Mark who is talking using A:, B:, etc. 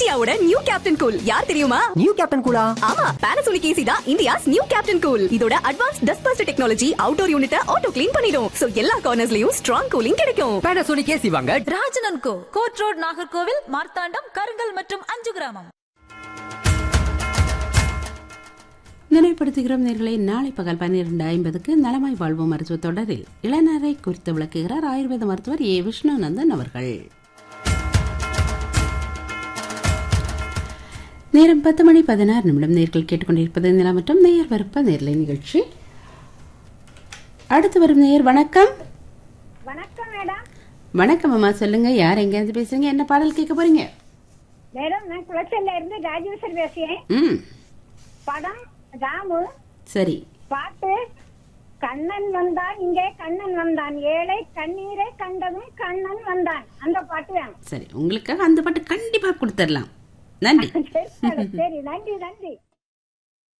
A: இந்தியாவோட new captain cool யார் தெரியுமா
B: நியூ கேப்டன் கூலா
A: ஆமா பானாசோனிக் ஏசி தான் இந்தியாஸ் நியூ கேப்டன் கூல் இதோட advance dust bust technology outdoor யூனிட்ட ஆட்டோ க்ளீன் பண்ணிடும் சோ எல்லா கார்னர்ஸ்லயும் ஸ்ட்ராங் கூலிங் கிடைக்கும்
B: பேனாசோனிக் ஏசி வாங்க
C: ராஜனன் co court road Nagercoil Marthandam Karungal மற்றும் அஞ்சு கிராமம்
D: நினைப்படுத்துகிறோம் நேர்களை நாளை பகல் பன்னிரண்டு ஐம்பதுக்கு நலமாய் வாழ்வோம் மருத்துவ தொடரில் இளநரை குறித்து விளக்குகிறார் ஆயுர்வேத மருத்துவர் ஏ விஷ்ணுநந்தன் அவர்கள் நேரம் பத்து மணி பதினாறு நிமிடம் நேர்கள் கேட்டுக்கொண்டிருப்பது நிலம் மற்றும் நேயர் வரப்ப நேர்லை நிகழ்ச்சி அடுத்து வரும் நேயர் வணக்கம்
E: வணக்கம் மேடம்
D: வணக்கம் அம்மா சொல்லுங்க யார் எங்கேருந்து பேசுறீங்க என்ன பாடல் கேட்க போறீங்க
E: மேடம் நான் குளச்சல்ல இருந்து ராஜேஸ்வர் பேசுறேன்
D: ம்
E: படம் ராமு
D: சரி
E: பாட்டு கண்ணன் வந்தான் இங்கே கண்ணன் வந்தான் ஏழை கண்ணீரை கண்டதும் கண்ணன் வந்தான் அந்த பாட்டு வேணும்
D: சரி உங்களுக்காக அந்த பாட்டு கண்டிப்பா கொடுத்துடலாம் நன்றி
E: சரி மேடம், சரி நன்றி நன்றி